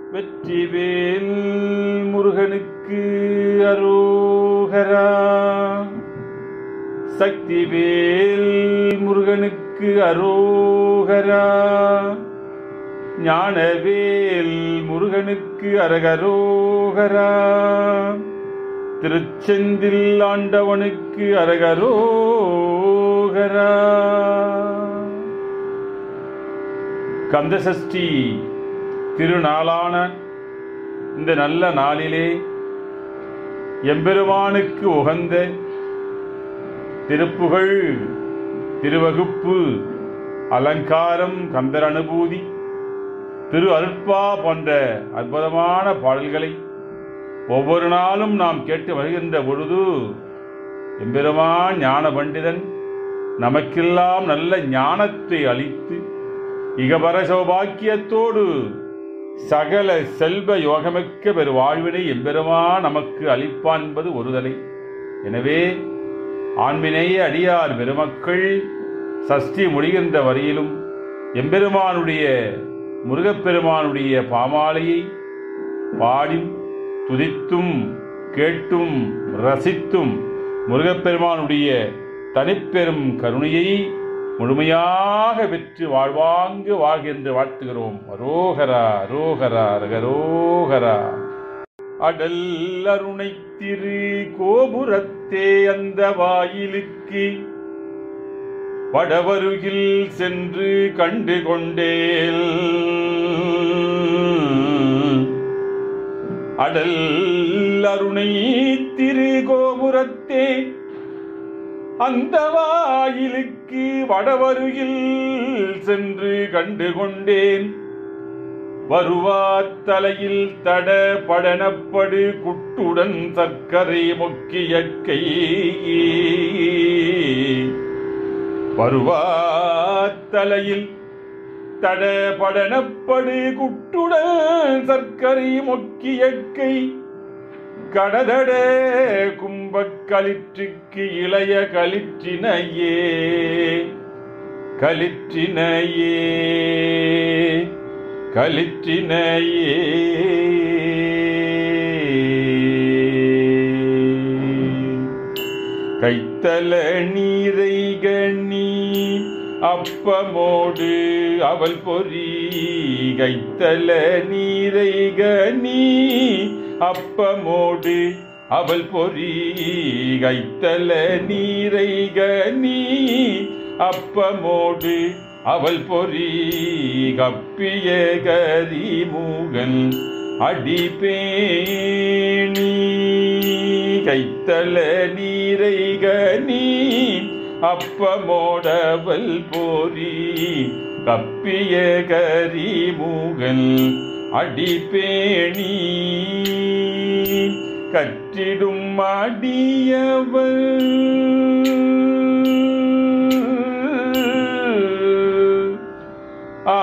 வெற்றிவேல் முருகனுக்கு அரோகரா சக்திவேல் முருகனுக்கு அரோகரா ஞானவேல் முருகனுக்கு அரகரோகரா திருச்செந்தில் ஆண்டவனுக்கு அரகரோகரா கந்தசஷ்டி திருநாளான இந்த நல்ல நாளிலே எம்பெருமானுக்கு உகந்த திருப்புகழ் திருவகுப்பு அலங்காரம் கந்தர் அனுபூதி திரு அருட்பா போன்ற அற்புதமான பாடல்களை ஒவ்வொரு நாளும் நாம் கேட்டு வருகின்ற பொழுது எம்பெருமான் ஞான பண்டிதன் நமக்கெல்லாம் நல்ல ஞானத்தை அளித்து இகபர சௌபாக்கியத்தோடு சகல செல்வ யோகமிக்க பெரு வாழ்வினை எம்பெருமான் நமக்கு அளிப்பான் என்பது ஒருதலை எனவே ஆண்மினேய அடியார் பெருமக்கள் சஷ்டி முடிகின்ற வரையிலும் எம்பெருமானுடைய முருகப்பெருமானுடைய பாமாலையை பாடி துதித்தும் கேட்டும் ரசித்தும் முருகப்பெருமானுடைய தனிப்பெரும் கருணையை முழுமையாக பெற்று வாழ்வாங்கு வாழ்கின்ற வாழ்த்துகிறோம் அரோகரா அரோகரா ரகரோகரா அடல் அருணை திரு கோபுரத்தே அந்த வாயிலுக்கு வடவருகில் சென்று கண்டு கொண்டேல் அடல் அருணை திரு கோபுரத்தே அந்த வாயிலுக்கு வடவருகில் சென்று கண்டு கொண்டேன் வருவார் தலையில் தட படனப்படு குட்டுடன் சர்க்கரை மொக்கிய கை வருவார் தலையில் தட படனப்படு குட்டுடன் சர்க்கரை மொக்கிய கை கடதட கும்பக் களிற்றுக்கு இளைய களிற்றினையே களிற்றினையே களிற்றினையே கைத்தல நீரை கண்ணி அப்பமோடு அவள் பொறி கைத்தல நீரை கனி அப்பமோடு அவள் பொறி கைத்தல நீரை கனி அப்பமோடு அவள் பொறி கப்பிய கரிமுகன் அடிபேணி கைத்தல நீரை கனி அப்பமோடவல் போரி கப்பிய கரிமுகன் அடிபேணி கற்றிடும் அடியவள் ஆ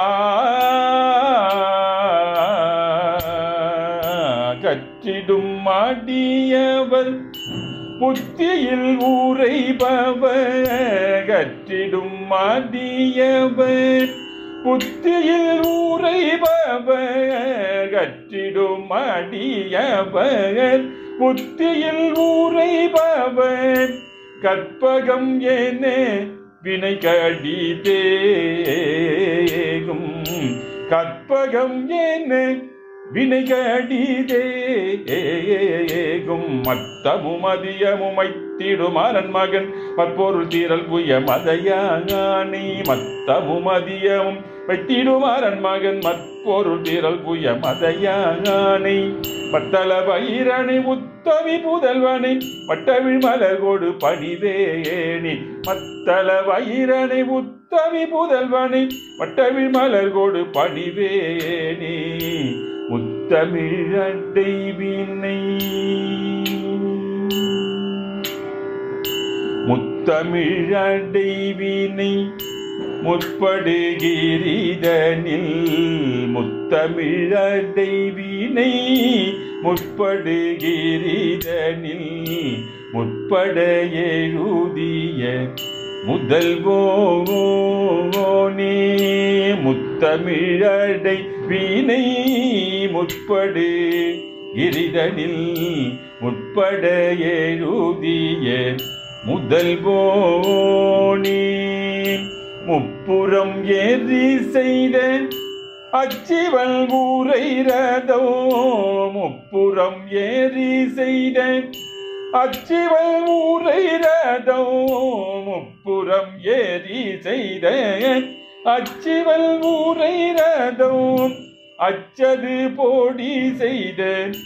கற்றிடும் அடியவள் புத்தியில் ஊரைபவர் கற்றிடும் மதியவர் புத்தியில் ஊரைபவர் கற்றிடும் அடியவர் புத்தியில் ஊரைபவர் கற்பகம் என வினை கடிதேகும் கற்பகம் என வினை கடிதேகும் மத்தமும் அதியமும் மைத்திடுமாறன் மகன் மற்பொருள் தீரல் புய மதையானி மத்தமும் அதியமும் வைத்திடுமாறன் மகன் மற்பொருள் தீரல் புய மதையானி பத்தல பயிரணி உத்தமி புதல்வனை பட்டவிழ் மலர்கோடு பணிவேணி மத்தல வயிரணி உத்தமி புதல்வனை பட்டவிழ் மலர்கோடு பணிவேணி முத்தமிழடை வினை முத்தமிழடை வினை முற்படுகிறீதனில் முத்தமிழடை வினை முற்படுகிறீதனில் முற்பட எழுதிய முதல்வோனே முத்தமிழடை வீணை முற்படு இரிதனில் முற்பட எழுதிய முதல்வோனே முப்புறம் ஏறி செய்த அச்சிவல் ஊரை ரதோ முப்புறம் ஏறி செய்த அச்சிவல் ஊரை ரதோ முப்புறம் ஏறி செய்த அச்சிவல் ஊரை ரதோ அச்சது போடி செய்த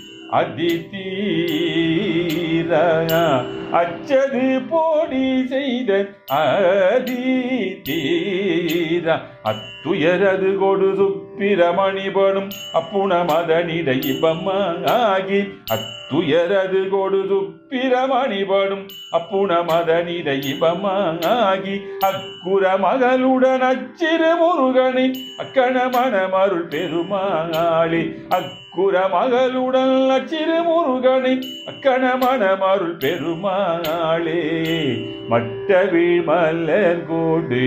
அதிதீர அச்சது போடி செய்த அதிதீர அத்துயரது கொடு சுப்பிரமணிபடும் அப்புண மதனிடை பம்மாகி அத்துயரது கொடு சுப்பிரமணிபடும் அப்புண மதனிடை பம்மாகி அக்குற மகளுடன் அச்சிறு முருகனை அக்கணமண மருள் பெருமாளி அக்குற மகளுடன் அச்சிறு முருகனை அக்கணமண மருள் பெருமாளே மட்டவிழ் மலர் கோடு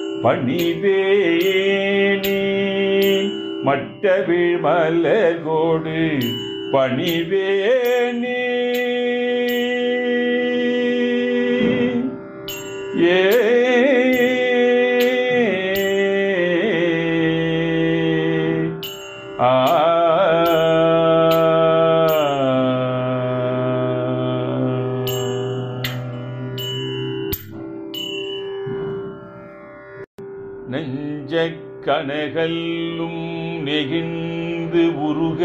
பணிவேணி மட்டவிழ் மலர் கோடு பணிவேணி ஏ ஆ நெஞ்ச கனகல்லும் நெகிழ்ந்து உருக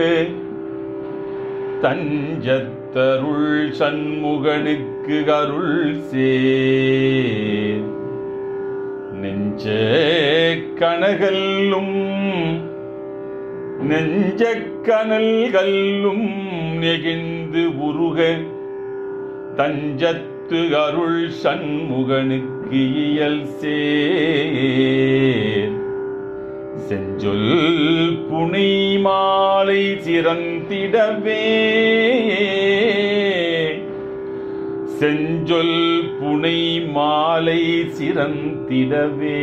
தஞ்சத்தருள் சண்முகனுக்கு அருள் சேர் நெஞ்ச கனகல்லும் நெஞ்ச கனல்கல்லும் நெகிழ்ந்து உருக தஞ்சத்து அருள் சண்முகனுக்கு இயல் சேர் செஞ்சொல் புனை மாலை சிறந்திடவே செஞ்சொல் புனை மாலை சிறந்திடவே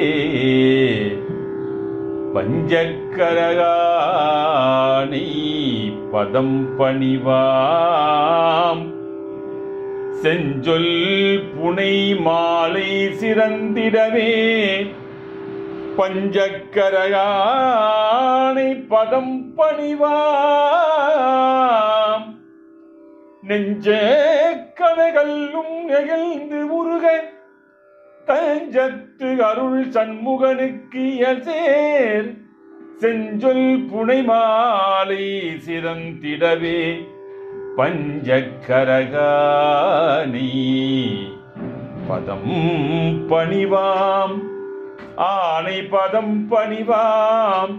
பஞ்சக்கரகானை பதம் பணிவாம் செஞ்சொல் புனை மாலை சிறந்திடவே பஞ்சக்கரகானை பதம் பணிவாம் நெஞ்ச கனகல்லும் நெகிழ்ந்து உருக தஞ்சத்து அருள் சண்முகனுக்கு சேர் செஞ்சொல் புனை மாலை சிறந்திடவே பஞ்சக்கரகானை பதம் பணிவாம் ஆனை பதம் பணிவாம்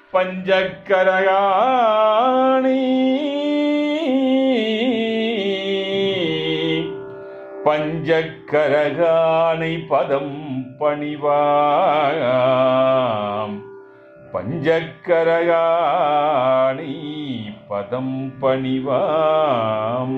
பஞ்சக்கரகானை பஞ்சக்கரகானை பதம் பணிவாம் பஞ்சக்கரகானை பதம் பணிவாம்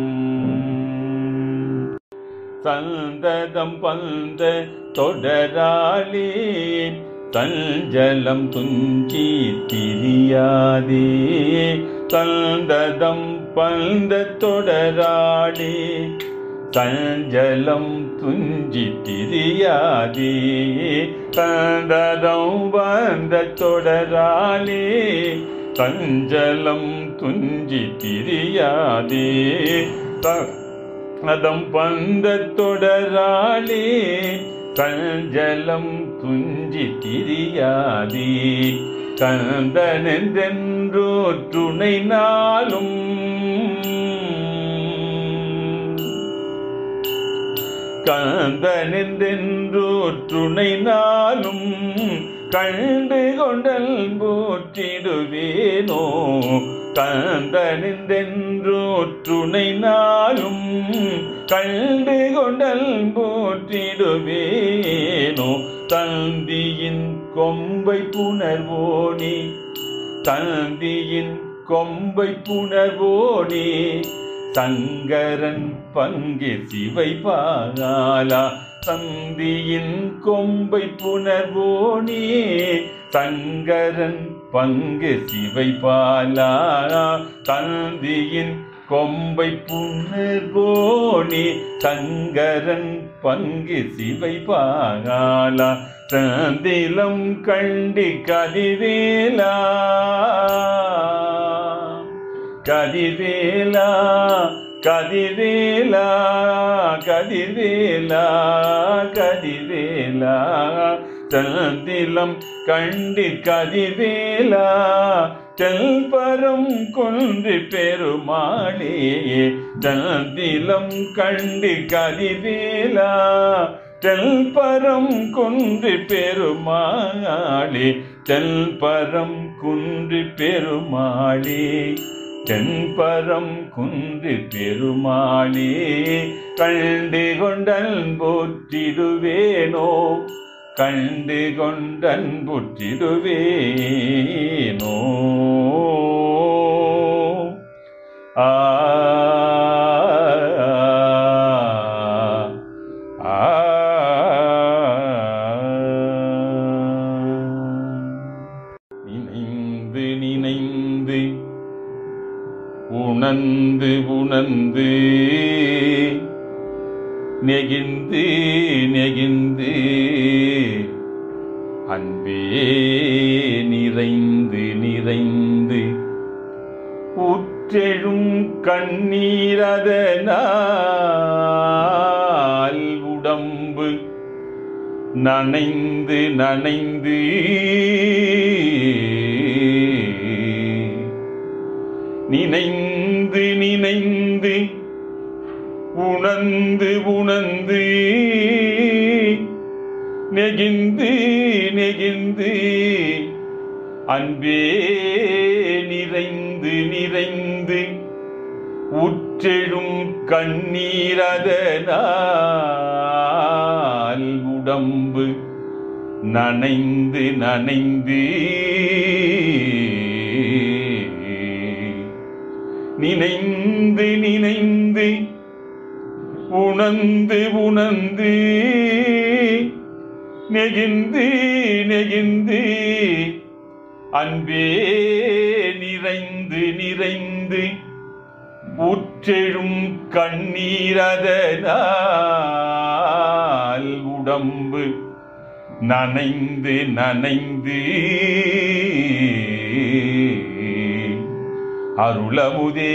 சந்ததம் பந்த தொடராளே தஞ்சலம் துஞ்சி திரியாதே சந்ததம் பந்த தொடராளே சஞ்சலம் துஞ்சி திரியாதே சந்ததம் வந்த தொடராளே சஞ்சலம் துஞ்சி திரியாதே அதம் பந்த தொடராளே கஞ்சலம் துஞ்சி திரியாதே கந்தனென்றென்றோ துணை நாளும் கந்தனென்றென்றோ துணை நாளும் கண்டு கொண்டல் போற்றிடுவேனோ கந்தனின்றென்றோ துணை நாளும் கண்டு கொண்டல் போற்றிடுவேனோ தந்தியின் கொம்பை புணர்வோனே தந்தியின் கொம்பை புணர்வோனே சங்கரன் பங்கே சிவை பாகாலா தந்தியின் கொம்பை புனர்வோனே சங்கரன் பங்கு சிவை பாலா தந்தியின் கொம்பை புனர்வோனே சங்கரன் பங்கு சிவை பாலா தந்திலம் கண்டி கதிவேலா கதிவேலா கதிவேலா கதிவேலா கதிவேலா தந்திலம் கண்டி கதிவேலா தெல்பரம் கொன்று பெருமாளே தந்திலம் கண்டி கதிவேலா தெல்பரம் குன்று பெருமாளே தெல்பரம் குன்று பெருமாளே தென்பரம் குன்று பெருமாளே கண்டு கொண்டன் போற்றிடுவேனோ கண்டு கொண்டன் புற்றிடுவேனோ ஆ ஆ நினைந்து நினைந்து உணர்ந்து உணர்ந்து நெகிழ்ந்து நெகிழ்ந்து அன்பே நிறைந்து நிறைந்து உற்றெழும் கண்ணீரதனால் உடம்பு நனைந்து நனைந்து நினைந்து நினைந்து உணர்ந்து உணர்ந்து நெகிழ்ந்து நெகிழ்ந்து அன்பே நிறைந்து நிறைந்து உற்றெழும் கண்ணீரதனால் உடம்பு நனைந்து நனைந்து நினைந்து நினைந்து உணர்ந்து உணர்ந்து நெகிழ்ந்து நெகிழ்ந்து அன்பே நிறைந்து நிறைந்து உற்றெழும் கண்ணீரதனால் உடம்பு நனைந்து நனைந்து அருளமுதே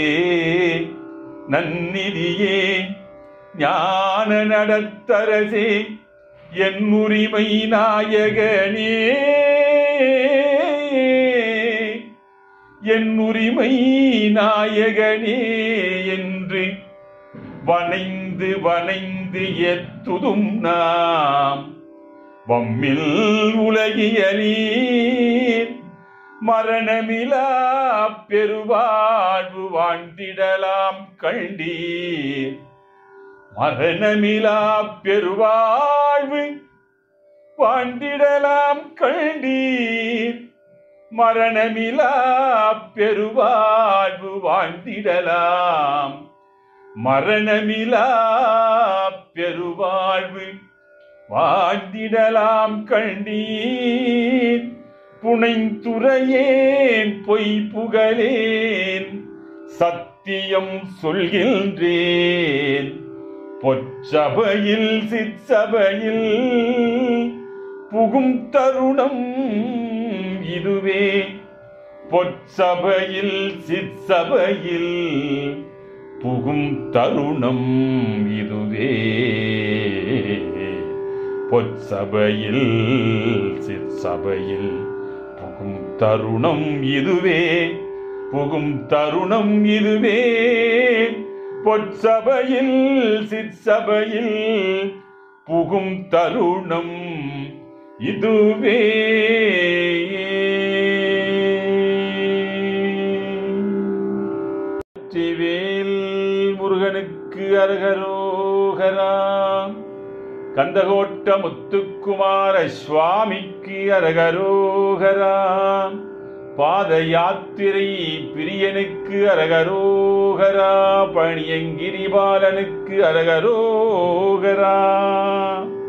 நன்னிதியே ஞான நடத்தரசே என் உரிமை நாயகனே என் உரிமை நாயகனே என்று வனைந்து வனைந்து எத்துதும் நாம் வம்மில் உலகியலீர் மரணமிலா பெருவாழ்வு வாழ்ந்திடலாம் கண்டீர் மரணமிலா பெருவாழ்வு வாழ்ந்திடலாம் கண்டீர் மரணமிலா பெருவாழ்வு வாழ்ந்திடலாம் மரணமிலா பெருவாழ்வு வாழ்ந்திடலாம் கண்டீர் புனைந்துரையேன் பொய் புகழேன் சத்தியம் சொல்கின்றேன் பொச்சபையில் சிற்சபையில் புகும் தருணம் இதுவே பொற்சபையில் சிற்சபையில் புகும் தருணம் இதுவே பொற்சபையில் சிற்சபையில் புகும் தருணம் இதுவே புகும் தருணம் இதுவே பொற்சபையில் சிற்சபையில் புகும் தருணம் இதுவே வெற்றிவேல் முருகனுக்கு அரகரோகரா கந்தகோட்ட முத்துக்குமார சுவாமிக்கு அரகரோகரா பாத யாத்திரை பிரியனுக்கு அரகரோகரா பணியங்கிரிபாலனுக்கு அரகரோகரா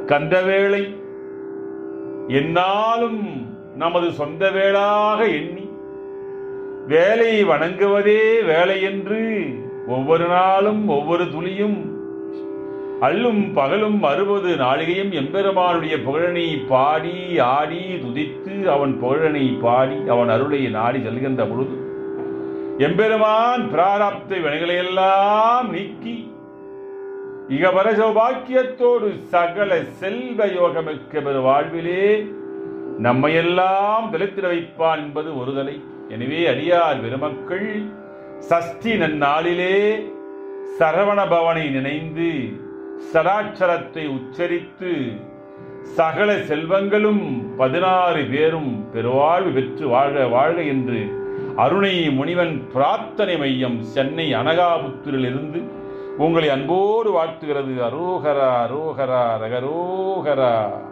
கந்தவேளை என்னாலும் நமது சொந்த வேளாக எண்ணி வேலை வணங்குவதே வேலை என்று ஒவ்வொரு நாளும் ஒவ்வொரு துளியும் அல்லும் பகலும் அறுபது நாளிகையும் எம்பெருமானுடைய புகழனை பாடி ஆடி துதித்து அவன் புகழனை பாடி அவன் அருளை நாடி செல்கின்ற பொழுது எம்பெருமான் பிராரப்த வினைகளையெல்லாம் நீக்கி இகபர சௌபாக்கியத்தோடு சகல செல்வ யோகமிக்க பெரு வாழ்விலே நம்மையெல்லாம் தெளித்திட வைப்பான் என்பது ஒருதலை எனவே அடியார் பெருமக்கள் சஷ்டி நன்னாளிலே சரவண பவனை நினைந்து சடாட்சரத்தை உச்சரித்து சகல செல்வங்களும் பதினாறு பேரும் பெருவாழ்வு பெற்று வாழ்க வாழ்க என்று அருணை முனிவன் பிரார்த்தனை மையம் சென்னை அனகாபுத்தூரிலிருந்து உங்களை அன்போடு வாழ்த்துகிறது அரோகரா அரோகரா ரகரோகரா